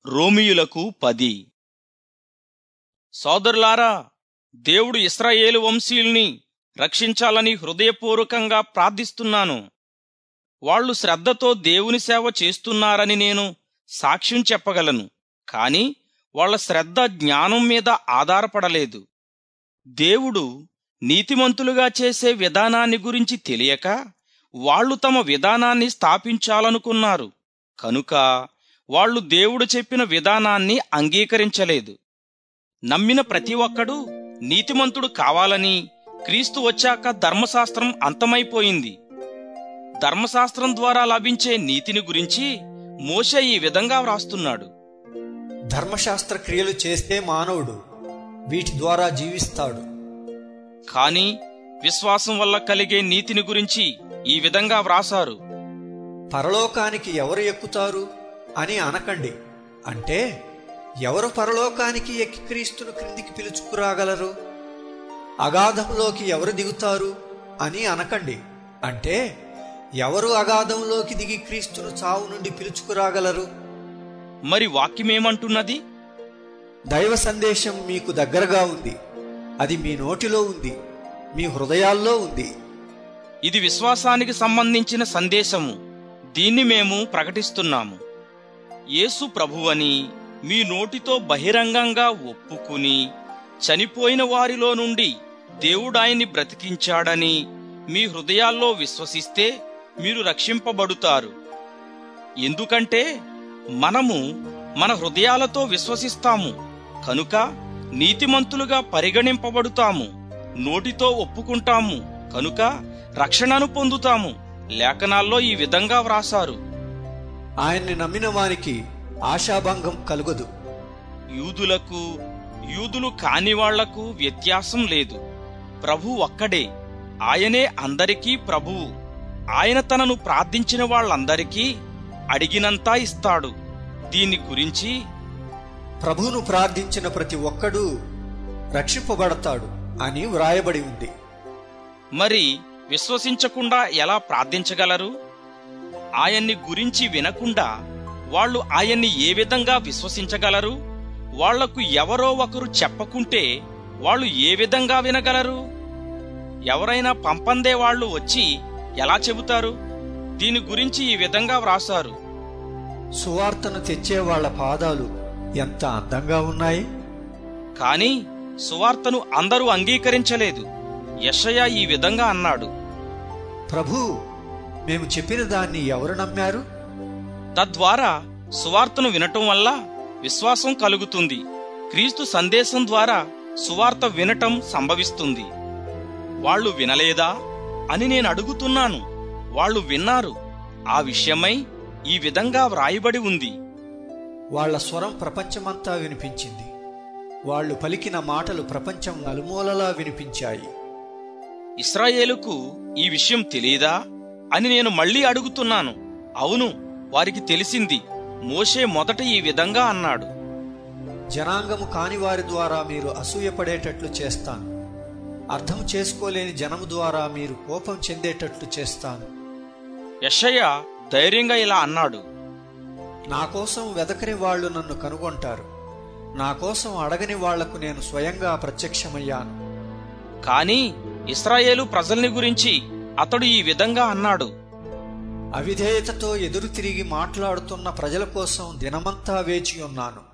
రోమియులకు పది సోదరులారా దేవుడు ఇస్రాయేలు వంశీయుల్ని రక్షించాలని హృదయపూర్వకంగా ప్రార్థిస్తున్నాను వాళ్ళు శ్రద్ధతో దేవుని సేవ చేస్తున్నారని నేను సాక్ష్యం చెప్పగలను కాని వాళ్ళ శ్రద్ధ జ్ఞానం మీద ఆధారపడలేదు దేవుడు నీతిమంతులుగా చేసే విధానాన్ని గురించి తెలియక వాళ్ళు తమ విధానాన్ని స్థాపించాలనుకున్నారు కనుక వాళ్ళు దేవుడు చెప్పిన విధానాన్ని అంగీకరించలేదు నమ్మిన ప్రతి ఒక్కడూ నీతిమంతుడు కావాలని క్రీస్తు వచ్చాక ధర్మశాస్త్రం అంతమైపోయింది ధర్మశాస్త్రం ద్వారా లభించే నీతిని గురించి మోషే ఈ విధంగా వ్రాస్తున్నాడు ధర్మశాస్త్ర క్రియలు చేస్తే మానవుడు వీటి ద్వారా జీవిస్తాడు కాని విశ్వాసం వల్ల కలిగే నీతిని గురించి ఈ విధంగా వ్రాసారు పరలోకానికి ఎవరు ఎక్కుతారు అని అనకండి అంటే ఎవరు పరలోకానికి ఎక్కి క్రీస్తును క్రిందికి పిలుచుకురాగలరు అగాధంలోకి ఎవరు దిగుతారు అని అనకండి అంటే ఎవరు అగాధంలోకి దిగి క్రీస్తును చావు నుండి పిలుచుకురాగలరు మరి వాక్యమేమంటున్నది దైవ సందేశం మీకు దగ్గరగా ఉంది అది మీ నోటిలో ఉంది మీ హృదయాల్లో ఉంది ఇది విశ్వాసానికి సంబంధించిన సందేశము దీన్ని మేము ప్రకటిస్తున్నాము యేసు ప్రభువని మీ నోటితో బహిరంగంగా ఒప్పుకుని చనిపోయిన వారిలో నుండి దేవుడాయన్ని బ్రతికించాడని మీ హృదయాల్లో విశ్వసిస్తే మీరు రక్షింపబడుతారు ఎందుకంటే మనము మన హృదయాలతో విశ్వసిస్తాము కనుక నీతిమంతులుగా పరిగణింపబడుతాము నోటితో ఒప్పుకుంటాము కనుక రక్షణను పొందుతాము లేఖనాల్లో ఈ విధంగా వ్రాసారు ఆయన్ని నమ్మిన వారికి ఆశాభంగం కలుగదు యూదులకు యూదులు కాని వాళ్లకు వ్యత్యాసం లేదు ప్రభు ఒక్కడే ఆయనే అందరికీ ప్రభువు ఆయన తనను ప్రార్థించిన వాళ్ళందరికీ అడిగినంతా ఇస్తాడు దీని గురించి ప్రభువును ప్రార్థించిన ప్రతి ఒక్కడూ రక్షింపబడతాడు అని వ్రాయబడి ఉంది మరి విశ్వసించకుండా ఎలా ప్రార్థించగలరు ఆయన్ని గురించి వినకుండా వాళ్ళు ఆయన్ని ఏ విధంగా విశ్వసించగలరు వాళ్లకు ఎవరో ఒకరు చెప్పకుంటే వాళ్ళు ఏ విధంగా వినగలరు ఎవరైనా పంపందే వాళ్ళు వచ్చి ఎలా చెబుతారు దీని గురించి ఈ విధంగా వ్రాసారు సువార్తను తెచ్చే వాళ్ళ పాదాలు ఎంత అందంగా ఉన్నాయి కాని సువార్తను అందరూ అంగీకరించలేదు యెషయా ఈ విధంగా అన్నాడు ప్రభు మేము చెప్పిన దాన్ని ఎవరు నమ్మారు తద్వారా సువార్తను వినటం వల్ల విశ్వాసం కలుగుతుంది క్రీస్తు సందేశం ద్వారా సువార్త వినటం సంభవిస్తుంది వాళ్ళు వినలేదా అని నేను అడుగుతున్నాను వాళ్ళు విన్నారు ఆ విషయమై ఈ విధంగా వ్రాయబడి ఉంది వాళ్ళ స్వరం ప్రపంచమంతా వినిపించింది వాళ్ళు పలికిన మాటలు ప్రపంచం నలుమూలలా వినిపించాయి ఇస్రాయేలుకు ఈ విషయం తెలియదా అని నేను మళ్ళీ అడుగుతున్నాను అవును వారికి తెలిసింది మోషే మొదట ఈ విధంగా అన్నాడు జనాంగము కాని వారి ద్వారా మీరు అసూయపడేటట్లు చేస్తాను అర్థం చేసుకోలేని జనము ద్వారా మీరు కోపం చెందేటట్లు చేస్తాను యెషయ ధైర్యంగా ఇలా అన్నాడు నా కోసం వెదకని వాళ్ళు నన్ను కనుగొంటారు నా కోసం అడగని వాళ్లకు నేను స్వయంగా ప్రత్యక్షమయ్యాను కాని ఇస్రాయేలు ప్రజల్ని గురించి అతడు ఈ విధంగా అన్నాడు అవిధేయతతో ఎదురు తిరిగి మాట్లాడుతున్న ప్రజల కోసం దినమంతా వేచి ఉన్నాను